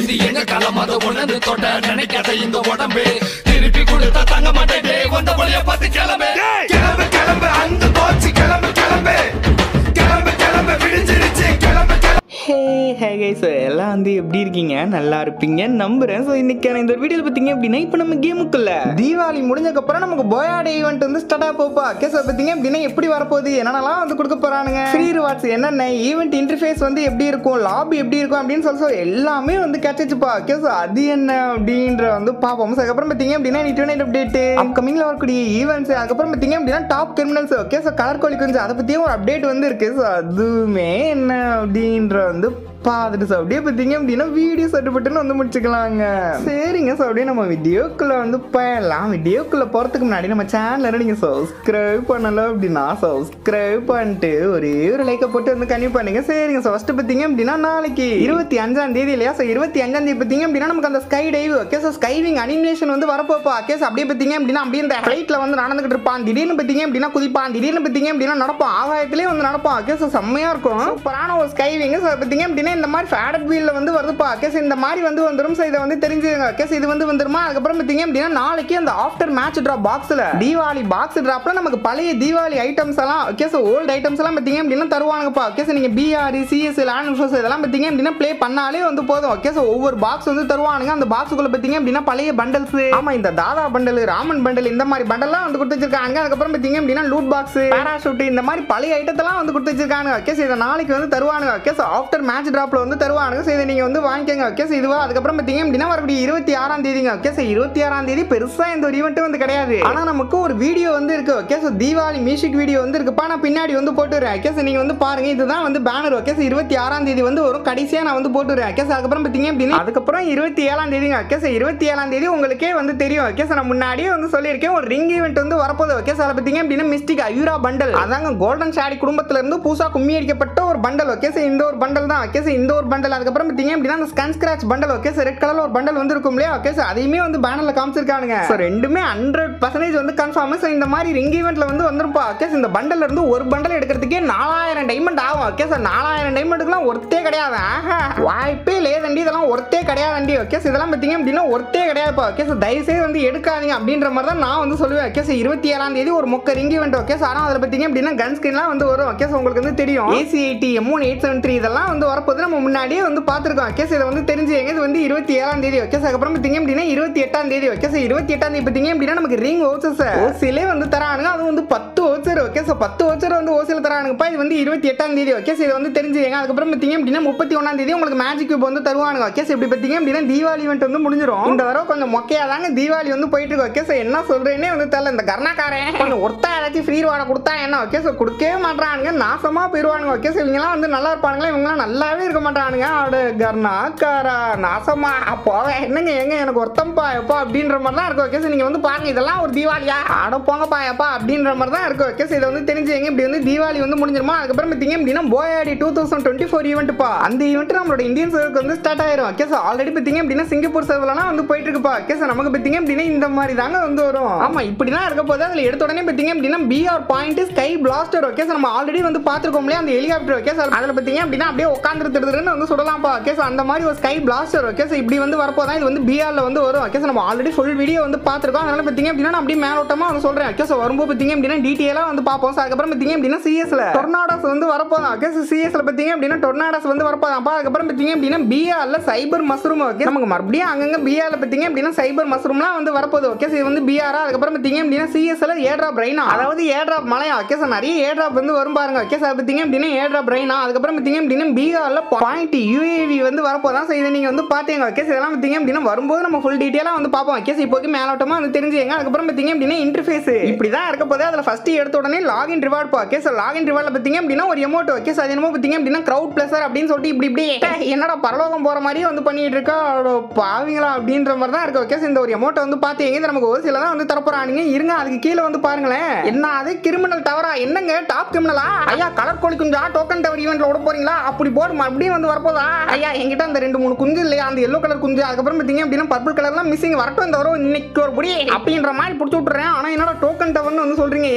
இது எங்க களம் அதை உணர்ந்து தொட்ட நினைக்காத இந்த உடம்பு திருப்பி கொடுத்தா தங்க மாட்டேன் வந்த வழிய பார்த்து கிளம்பு கிளம்பு கிளம்பு அந்த போச்சு கிளம்பு கிளம்பு கிளம்பு கிளம்பு விடிஞ்சிருச்சு கிளம்பு கிளம்பு ஹே ஹே கை ஸோ எல்லாம் வந்து எப்படி இருக்கீங்க நல்லா இருப்பீங்க நம்புறேன் ஸோ இன்னைக்கான இந்த வீடியோவில் பார்த்தீங்க அப்படின்னா இப்போ நம்ம கேமுக்குள்ள தீபாவளி முடிஞ்சக்கப்புறம் நமக்கு போயாடே ஈவெண்ட் வந்து ஸ்டார்ட் ஆக போப்பா ஓகே ஸோ பார்த்தீங்க அப்படின்னா எப்படி வரப்போகுது என்னென்னலாம் வந்து கொடுக்க போகிறானுங்க ஃப்ரீ ரிவார்ட்ஸ் என்னென்ன ஈவெண்ட் இன்டர்ஃபேஸ் வந்து எப்படி இருக்கும் லாபி எப்படி இருக்கும் அப்படின்னு சொல்லி so எல்லாமே வந்து கிடைச்சிச்சுப்பா ஓகே ஸோ அது என்ன அப்படின்ற வந்து பார்ப்போம் ஸோ அதுக்கப்புறம் பார்த்தீங்க அப்படின்னா நீ டுவெண்ட் அப்டேட் அப்கமிங்ல வரக்கூடிய ஈவெண்ட்ஸ் அதுக்கப்புறம் பார்த்தீங்க அப்படின்னா top criminals okay so colour கோழி கொஞ்சம் அதை பற்றியும் ஒரு அப்டேட் வந்து இருக்கு ஸோ அதுவுமே என்ன அப்படின்ற வந்து பார்த்துட்டு ஸோ அப்படியே பார்த்தீங்க அப்படின்னா வீடியோ சட்டுப்பட்டுன்னு வந்து முடிச்சுக்கலாங்க சரிங்க ஸோ அப்படியே நம்ம வீடியோக்குள்ளே வந்து போயிடலாம் வீடியோக்குள்ளே போகிறதுக்கு முன்னாடி நம்ம சேனலில் நீங்கள் சப்ஸ்கிரைப் பண்ணல அப்படின்னா சப்ஸ்கிரைப் பண்ணிட்டு ஒரே ஒரு லைக்கை போட்டு வந்து கன்னியூ பண்ணுங்க சரிங்க ஸோ ஃபஸ்ட்டு பார்த்தீங்க அப்படின்னா நாளைக்கு இருபத்தி அஞ்சாம் தேதி இல்லையா ஸோ இருபத்தி அஞ்சாம் தேதி பார்த்தீங்க அப்படின்னா நமக்கு அந்த sky dive okay so skywing animation வந்து வரப்போப்பா ஓகே ஸோ அப்படியே பார்த்தீங்க அப்படின்னா அப்படியே இந்த ஃப்ளைட்டில் வந்து நடந்துகிட்டு இருப்பான் திடீர்னு பார்த்தீங்க அப்படின்னா குதிப்பான் திடீர்னு பார்த்தீங்க அப்படின்னா நடப்பான் ஆகாயத்திலே வந்து நடப்பான் ஓகே ஸோ செம்மையாக இருக்கும் சூப்பரான ஒரு ஸ்கைவிங் ஸோ பார்த்தீங்க அப்படின்னா இந்த மாதிரி ஃபேடட் வீலில் வந்து வருதுப்பா ஓகே ஸோ இந்த மாதிரி வந்து வந்துடும் ஸோ இதை வந்து தெரிஞ்சுங்க ஓகே ஸோ இது வந்து வந்துருமா அதுக்கப்புறம் பார்த்தீங்க அப்படின்னா நாளைக்கு அந்த ஆஃப்டர் மேட்ச் ட்ராப் பாக்ஸில் தீபாவளி பாக்ஸ் ட்ராப்ல நமக்கு பழைய தீபாவளி ஐட்டம்ஸ் எல்லாம் ஓகே ஸோ ஓல்டு ஐட்டம்ஸ் எல்லாம் பார்த்தீங்க அப்படின்னா தருவானுங்கப்பா ஓகே ஸோ நீங்கள் பிஆர்இ சிஎஸ் லேண்ட் ரிசோர்ஸ் இதெல்லாம் பார்த்தீங்க அப்படின்னா ப்ளே பண்ணாலே வந்து போதும் ஓகே ஸோ ஒவ்வொரு பாக்ஸ் வந்து தருவானுங்க அந்த பாக்ஸுக்குள்ள பார்த்தீங்க அப்படின்னா பழைய பண்டல்ஸ் ஆமா இந்த தாதா பண்டல் ராமன் பண்டல் இந்த மாதிரி பண்டல்லாம் வந்து கொடுத்து வச்சிருக்காங்க அதுக்கப்புறம் பார்த்தீங்க அப்படின்னா லூட் பாக்ஸ் பேராஷூட் இந்த மாதிரி பழைய ஐட்டத்தெல்லாம் வந்து கொடுத்து வச்சிருக்காங்க ஓகே ஸோ இதை நாளைக்கு வந்து தருவானுங்க ஓகே ஸோ ஆஃப்டர் மேட்ச் ட்ராப்ல வந்து தருவானுங்க ஸோ இதை நீங்க வந்து வாங்கிக்கோங்க ஓகே ஸோ இதுவா அதுக்கப்புறம் பார்த்தீங்க அப்படின்னா வரக்கூடிய இருபத்தி ஆறாம் தேதிங்க ஓகே ஸோ இருபத்தி ஆறாம் தேதி பெருசா இந்த ஒரு ஈவெண்ட் வந்து கிடையாது ஆனா நமக்கு ஒரு வீடியோ வந்து இருக்கு okay so Deepavali music video வந்து இருக்குப்பா நான் பின்னாடி வந்து போட்டுறேன் ஓகே ஸோ நீங்க வந்து பாருங்க இதுதான் வந்து பேனர் ஓகே ஸோ இருபத்தி ஆறாம் தேதி வந்து வரும் கடைசியா நான் வந்து போட்டுறேன் ஓகே ஸோ அதுக்கப்புறம் பார்த்தீங்க அப்படின்னா அதுக்கப்புறம் இருபத்தி ஏழாம் தேதிங்க ஓகே ஸோ இருபத்தி ஏழாம் தேதி உங்களுக்கே வந்து தெரியும் ஓகே ஸோ நான் முன்னாடியே வந்து சொல்லியிருக்கேன் ஒரு ரிங் ஈவெண்ட் வந்து வரப்போகுது ஓகே ஸோ அதை பார்த்தீங்க அப்படின்னா மிஸ்டிக் அயூரா பண்டல் அதாங்க கோல்டன் ஷாடி குடும்பத்துல இருந்து புதுசா கும்மி அடிக்கப்பட்ட ஒரு பண்டல் ஓகே ஸோ இந்த ஒரு பண்டல் தான் ஓகே ஸோ இந்த ஒரு பண்டல் அதுக்கப்புறம் பார்த்தீங்க அப்படின்னா அந்த ஸ்கன் scratch bundle okay so red கலர்ல ஒரு பண்டல் வந்து இருக்கும் இல்லையா ஓகே ஸோ அதையுமே வந்து பேனர்ல காமிச்சிருக்கானுங்க ஸோ ரெண்டுமே ஹண்ட்ரட் பர்சன்டேஜ் வந்து கன்ஃபார்ம் ஸோ இந்த மாதிரி ரிங் ஈவெண்ட்ல வந்து வந்துருப்பா ஓகே ஸோ இந்த பண்டல்ல இருந்து ஒரு பண்டல் எடுக்கிறதுக்கே நாலாயிரம் டைமண்ட் ஆகும் ஓகே ஸோ நாலாயிரம் டைமண்டுக்குலாம் ஒருத்தே கிடையாது ஆஹா வாய்ப்பே லேதண்டி இதெல்லாம் ஒருத்தே கிடையாதுண்டி ஓகே ஸோ இதெல்லாம் பார்த்தீங்க அப்படின்னா ஒருத்தே கிடையாதுப்பா ஓகே ஸோ தயவுசெய்து வந்து எடுக்காதீங்க அப்படின்ற மாதிரி தான் நான் வந்து சொல்லுவேன் ஓகே ஸோ இருபத்தி ஏழாம் தேதி ஒரு மொக்க ரிங் ஈவெண்ட் ஓகே ஸோ ஆனால் அதில் பார்த்தீங்க அப்படின்னா கன் ஸ்கின்லாம் வந்து வரும் ஓகே ஸோ உங்களுக்கு வந்து தெரியும் AC eighty M one eight seven three இதெல்லாம் வந்து வரப்போது நம்ம முன்னாடியே வந்து பார்த்துருக்கோம் ஓகே ஸோ இதை வந்து தெரிஞ்சுங்க இது வந்து இருபத்தி ஏழாம் தேதி ஓகே ஸோ அதுக்கப்புறம் பார்த்தீங்க அப்படின்னா இருபத்தி எட்டாம் தேதி ஓகே ஸோ இருபத்தி எட்டாம் தேதி பார்த்தீங்க அப்படின்னா நமக்கு ரிங் ஓச்சஸ் ஓசிலே வந்து தரானுங்க அது வந்து பத்து ஓச்சர் ஓகே ஸோ பத்து ஓச்சர் வந்து ஓசியில் தரானுங்கப்பா இது வந்து இருபத்தி எட்டாம் தேதி ஓகே ஸோ இதை வந்து தெரிஞ்சுங்க அதுக்கப்புறம் பார்த்தீங்க அப்படின்னா முப்பத்தி ஒன்றாம் தேதி உங்களுக்கு மேஜிக் கியூப் வந்து தருவானுங்க ஓகே ஸோ இப்படி பார்த்தீங்க அப்படின்னா தீபாவளி event வந்து முடிஞ்சிடும் இந்த தடவை கொஞ்சம் மொக்கையா தாங்க தீபாவளி வந்து போயிட்டு இருக்கு ஓகே ஸோ என்ன சொல்றேன்னே வந்து தெரியல இந்த கர்ணாக்காரன் கொஞ்சம் ஒருத்தா ஏதாச்சும் ஃப்ரீ வாட கொடுத்தா என்ன ஓகே ஸோ கொடுக்கவே மாட்டானுங்க நாசமா போயிடுவானுங்க ஓகே ஸோ இவங்கலாம் வந்து நல்லா இருப்பானுங்களா இவங்கலாம் நல்லாவே இருக்க மாட்டானுங்க அவட கர்ணாக்காரா நாசமா போக என்னங்க எங்க எனக்கு ஒருத்தம்பா எப்பா அப்படின்ற மாதிரி தான் இருக்கு ஓகே ஸோ நீங்க வந்து பாருங்க இதெல்லாம் ஒரு தீபாவளியா ஆட போங்கப்பா எப்பா அப்படின்ற மாதிரி தான் இருக்கு ஓகே ஸோ இதை வந்து தெரிஞ்சுங்க இப்படி வந்து தீபாவளி வந்து முடிஞ்சிருமா அதுக்கப்புறம் பார்த்தீங்க அப்படின்னா booyah day two thousand twenty four ஈவெண்ட்ப்பா அந்த ஈவெண்ட் நம்மளோட இந்தியன் சர்வருக்கு வந்து ஸ்டார்ட் ஆயிரும் ஓகே ஸோ ஆல்ரெடி பார்த்தீங்க அப்படின்னா சிங்கப்பூர் சர்வர்லாம் வந்து போயிட்டு இருக்குப்பா ஓகே ஸோ நமக்கு பார்த்தீங்க அப்படின்னா இந்த மாதிரி தாங்க வந்து வரும் ஆமா இப்படிலாம் இருக்க போது அதில் எடுத்த உடனே பார்த்தீங்க அப்படின்னா BR point sky blaster okay so நம்ம ஆல்ரெடி வந்து பார்த்துருக்கோம் இல்லையா அந்த ஹெலிகாப்டர் ஓகே சார் அதில் பார்த்தீங்க அப்படின்னா அப்படியே உட்காந்துருத்துறதுன்னு வந்து சுடலாம்ப்பா ஓகே ஸோ அந்த மாதிரி ஒரு ஸ்கை பிளாஸ்டர் ஓகே ஸோ இப்படி வந்து வரப்போதான் இது வந்து பிஆர்ல வந்து வரும் ஓகே ஸோ நம்ம ஆல்ரெடி ஃபுல் வீடியோ வந்து பார்த்துருக்கோம் அதனால பார்த்தீங்க அப்படின்னா நான் அப்படியே மேலோட்டமாக வந்து சொல்றேன் ஓகே ஸோ வரும்போது பார்த்தீங்க அப்படின்னா டீட்டெயிலாக வந்து பார்ப்போம் ஸோ அதுக்கப்புறம் பார்த்தீங்க அப்படின்னா சிஎஸ்ல டொர்னாடோஸ் வந்து வரப்போதான் ஓகே ஸோ சிஎஸ்ல பார்த்தீங்க அப்படின்னா டொர்னாடோஸ் வந்து வரப்போதாம்ப்பா அதுக்கப்புறம் பார்த்தீங்க அப்படின்னா பிஆர்ல சைபர் மஷ்ரூம் ஓகே நமக்கு மறுபடியும் அங்கங்க பிஆர்ல பார்த்தீங்க அப்படின்னா சைபர் மஷ்ரூம்லாம் வந்து வரப்போகுது ஓகே ஸோ இது வந்து பிஆர் அதுக்கப்புறம் பார்த்தீங்க அப்படின்னா சிஎஸ்ல ஏட்ராப் ரெய்னா அதாவது ஏட்ராப் மலையா ஓகே சார் நிறைய ஏட்ராப் வந்து வரும் பாருங்க ஓகே சார் பார்த்தீங்க அப்படின்னா ஏட்ராப் ரெய்னா அதுக்கப்புறம் பார்த்தீங்க அப்படின்னா பிஆர்ல பாயிண்ட் யூஏவி வந்து வரப்போதான் ஸோ இதை நீங்கள் வந்து பார்த்தீங்க ஓகே சார் இதெல்லாம் பார்த்தீங்க அப்படின்னா வரும்போது நம்ம ஃபுல் டீட்டெயிலாக வந்து பார்ப்போம் ஓகே சார் இப்போதைக்கு மேலோட்டமாக வந்து தெரிஞ்சுங்க அதுக்கப்புறம் பார்த்தீங்க அப்படின்னா இன்டர்ஃபேஸ் இப்படி தான் இருக்க போது அதில் ஃபஸ்ட்டு எடுத்த உடனே login reward okay sir login ரிவார்டில் பார்த்தீங்க அப்படின்னா ஒரு எமௌண்ட் ஓகே சார் அது என்னமோ பார்த்தீங்க அப்படின்னா க்ரௌட் ப்ளஸர் அப்படின்னு சொல்லிட்டு இப்படி இப்படி "டேய், என்னடா பரலோகம் போகிற மாதிரியே வந்து பண்ணிட்டு இருக்கா அடோ பாவிங்களா அப்படின்ற மாதிரி தான் இருக்கு ஓகே சார் இந்த ஒரு எமௌண்ட் வந்து பார்த்தீங்க இது நமக்கு ஒரு சில தான் வந்து தரப்போறானுங்க இருங்க அதுக்கு கீழே வந்து பாருங்களேன் என்ன அது கிரிமினல் டவரா என்னங்க டாப் கிரிமினலா ஐயா கலர் கோழி குஞ்சா டோக்கன் டவர் ஈவெண்ட்ல விட போறீங்களா அப்படி போடு மறுபடியும் வந்து வரப்போதா ஐயா என்கிட்ட அந்த ரெண்டு மூணு குஞ்சு இல்லையா அந்த எல்லோ கலர் குஞ்சு அதுக்கப்புறம் பார்த்தீங்க அப்படின்னா பர்பிள் கலர்லாம் மிஸ்ஸிங் வரட்டும் இந்த வரும் இன்னைக்கு ஒரு புடி அப்படின்ற மாதிரி பிடிச்சி விட்டுறேன் ஆனா என்னடா டோக்கன் டவர்னு வந்து சொல்றீங்க ஏங்க இது பத்தி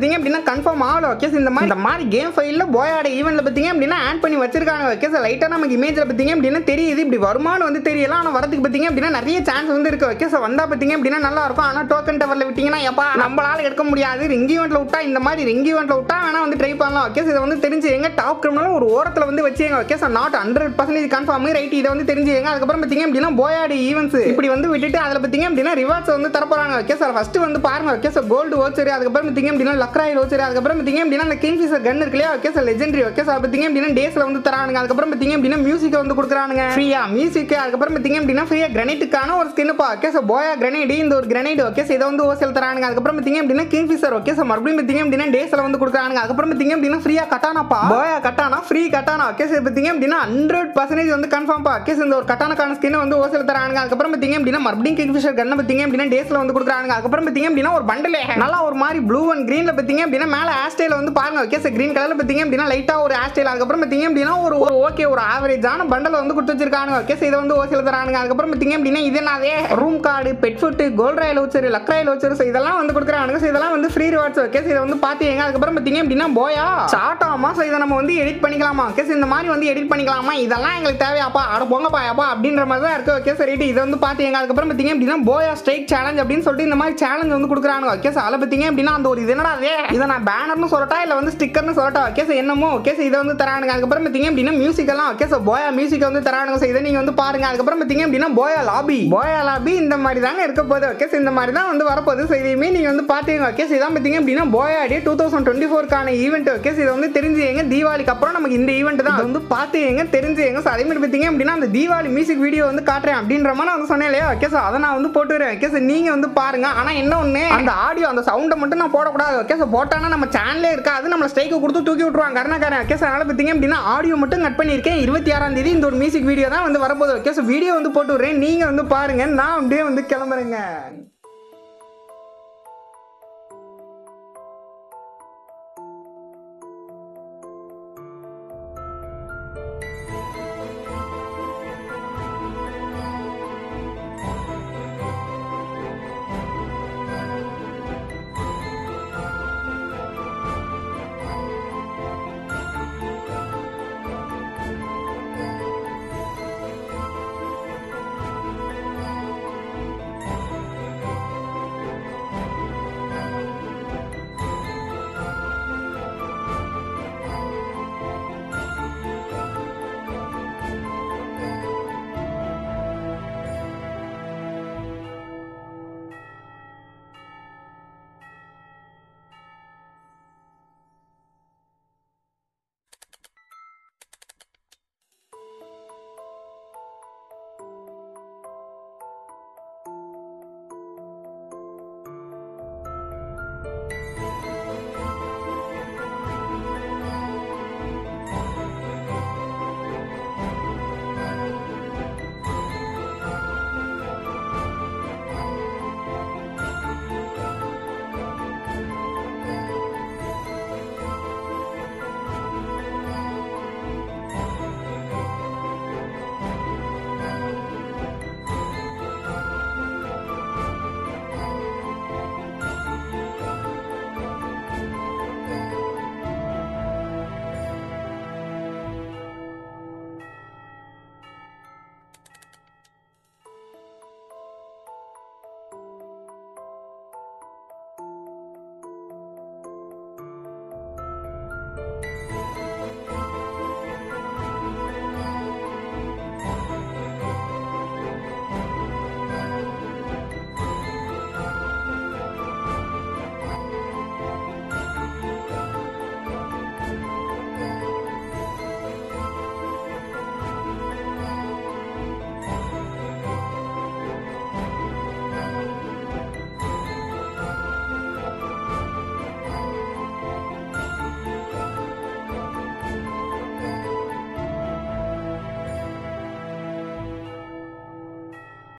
பார்த்தீங்க அப்படின்னா கன்ஃபார்ம் ஆகல ஓகே இந்த மாதிரி இந்த மாதிரி கேம் ஃபைலில் போயாட ஈவெண்ட்ல பார்த்தீங்க அப்படின்னா ஆட் பண்ணி வச்சிருக்காங்க ஓகே சார் லைட்டாக நமக்கு இமேஜில் பார்த்தீங்க அப்படின்னா தெரியுது இப்படி வருமானு வந்து தெரியல ஆனால் வரதுக்கு பார்த்தீங்க அப்படின்னா நிறைய சான்ஸ் வந்து இருக்கு ஓகே சார் வந்தா பார்த்தீங்க அப்படின்னா நல்லா இருக்கும் ஆனால் டோக்கன் டவரில் விட்டீங்கன்னா எப்பா நம்மளால எடுக்க முடியாது ரிங் ஈவெண்ட்ல விட்டா இந்த மாதிரி ரிங் ஈவெண்ட்ல விட்டா வேணா வந்து ட்ரை பண்ணலாம் ஓகே இதை வந்து தெரிஞ்சு எங்க டாப் கிரிமினல் ஒரு ஓரத்தில் வந்து வச்சுங்க okay sir not hundred percentage confirm right இதை வந்து தெரிஞ்சுங்க அதுக்கப்புறம் பார்த்தீங்க அப்படின்னா போயாடி ஈவெண்ட்ஸ் இப்படி வந்து விட்டுட்டு அதில் பார்த்தீங்க அப்படின்னா ரிவார்ட்ஸ் வந்து தரப்போறாங்க ஓகே சார் ஃபர்ஸ்ட் வந்து பாருங்க ஓகே சார் கோல்டு ஓச்சரி அதுக்கப்புறம் பார்த்தீங்க அப்படின்னா லக்ராயில் ஓச்சரி அதுக்கப்புறம் பார்த்தீங்க அப்படின்னா அந்த கிங்ஃபிஷர் கன் இருக்கு இல்லையா okay sir legendary okay sir பார்த்தீங்க அப்படின்னா டேஸ்ல வந்து தரானுங்க அதுக்கப்புறம் பார்த்தீங்க அப்படின்னா மியூசிக் வந்து கொடுக்குறானுங்க ஃப்ரீயா மியூசிக் அதுக்கப்புறம் பார்த்தீங்க அப்படின்னா ஃப்ரீயா கிரனைட்டுக்கான ஒரு ஸ்கின்னுப்பா ஓகே சார் போயா கிரனைட் இந்த ஒரு கிரனைட் ஓகே சார் இதை வந்து ஓசல் தரானுங்க அதுக்கப்புறம் பார்த்தீங்க அப்படின்னா கிங்ஃபிஷர் ஓகே சார் மறுபடியும் பார்த்தீங்க அப்படின்னா டேஸ்ல வந்து கொடுக்குறானுங்க அதுக்கப்புறம் பார்த்தீங்க அப்படின்னா ஃப்ரீயா கட்டானாப்பா booyah katana free katana okay sir பார்த்தீங்க அப்படின்னா ஹண்ட்ரட் பர்சன்டேஜ் வந்து கன்ஃபார்ம் பா ஓகே சார் இந்த ஒரு கட்டானக்கான ஸ்கின் வந்து ஓசல் தரானுங்க அதுக்கப்புறம் பார்த்தீங்க அப்படின்னா மறுபடியும் கிங்ஃபிஷர் கண்ணை பார்த்தீங்க அப்படின்னா டேஸ்ல வந்து கொடுக்குறானுங்க அதுக்கப்புறம் பார்த்தீங்க அப்படின்னா ஒரு பண்டல் நல்லா ஒரு மாதிரி ப்ளூ அண்ட் கிரீன்ல பார்த்தீங்க அப்படின்னா மேல ஹேர்ஸ்டைல வந்து பாருங்க ஓகே சார் கிரீன் கலர்ல பார்த்தீங்க அப்படின்னா லைட்டா ஒரு ஹேர்ஸ்டைல் அதுக்கப்புறம் பார்த்தீங்க அப்படின்னா ஒரு ஒரு ஓகே ஒரு ஆவரேஜான பண்டல் வந்து கொடுத்து வச்சிருக்கானுங்க ஓகே சார் இதை வந்து ஓசியில் தரானுங்க அதுக்கப்புறம் பார்த்தீங்க அப்படின்னா இது என்னதே room card pet food gold royale voucher luck royale voucher so இதெல்லாம் வந்து கொடுக்குறானுங்க ஸோ இதெல்லாம் வந்து ஃப்ரீ ரிவார்ட்ஸ் ஓகே சார் இதை வந்து பார்த்தீங்க அதுக்கப்புறம் பார்த்தீங்க அப்படின்னா போயா ஷார்ட் ஆமா ஸோ இதை நம்ம வந்து எடிட் பண்ணிக்கலாமா ஓகே சார் இந்த மாதிரி வந்து எடிட் பண்ணிக்கலாமா இதெல்லாம் எங்களுக்கு தேவையாப்பா அட போங்கப்பா அப்பா அப்படின்ற மாதிரி தான் இருக்கு ஓகே சார் ரைட்டு இதை வந்து பார்த்தீங்க அதுக்கப்புறம் பார்த்தீங்க அப்படின்னா போயா ஸ்ட்ரைக் சேலஞ்ச் அப்படின்னு சொல்லிட்டு இந்த மாதிரி சேலஞ்ச் வந்து கொடுக்குறானுங்க ஓகே சார் அதில் பார்த்தீங்க அப்படின்னா அந்த ஒரு இது என்னடா அதே இதை நான் பேனர்னு சொல்லட்டா இல்லை வந்து ஸ்டிக்கர்னு சொல்லட்டா ஓகே சார் என்னமோ ஓகே சார் இதை வந்து தரானுங்க அதுக்கப்புறம் பார்த்தீங்க அப்படின்னா மியூசிக் எல்லாம் ஓகே சார் போயா மியூசிக் வந்து தரானுங்க சார் இதை நீங்கள் வந்து பாருங்க அதுக்கப்புறம் பார்த்தீங்க அப்படின்னா போயா லாபி போயா லாபி இந்த மாதிரி தாங்க இருக்க போகுது ஓகே சார் இந்த மாதிரி தான் வந்து வரப்போகுது ஸோ இதையுமே நீங்கள் வந்து பார்த்தீங்க ஓகே சார் இதான் பார்த்தீங்க அப்படின்னா போயாடி டூ தௌசண்ட் டுவெண்ட்டி ஃபோர்க்கான ஈவெண்ட் ஓகே சார் இதை வந்து தெரிஞ்சுங்க தீபாவளிக்கு அப்புறம் நமக்கு இந்த ஈவெண்ட் தான் இதை வந்து பார்த்துங்க தெரிஞ்சுங்க ஸோ அதே மாதிரி பார்த்தீங்க அப்படின்னா அந்த தீபாவளி மியூசிக் வீடியோ வந்து காட்டுறேன் அப்படின்ற மாதிரி நான் வந்து சொன்னேன் இல்லையா ஓகே சார் அதை நான் வந்து போட்டுறேன் ஓகே சார் நீங்கள் வந்து பாருங்க ஆனால் என்ன ஒன்று அந்த ஆடியோ அந்த சவுண்டை மட்டும் நான் போடக்கூடாது ஓகே சார் போட்டானா நம்ம சேனலே இருக்காது நம்ம ஸ்ட்ரைக்கை கொடுத்து தூக்கி விட்ருவாங்க கருணாக்காரன் ஓகே சார் அதனால் பார்த்தீங்க அப்படின்னா ஆடியோ மட்டும் கட் பண்ணியிருக்கேன் இருபத்தி ஆறாம் தேதி இந்த ஒரு மியூசிக் வீடியோ தான் வந்து வரப்போகுது ஓகே சார் வீடியோ வந்து போட்டு விட்றேன் நீங்கள் வந்து பாருங்க நான் அப்படியே வந்து கிளம்புறேங்க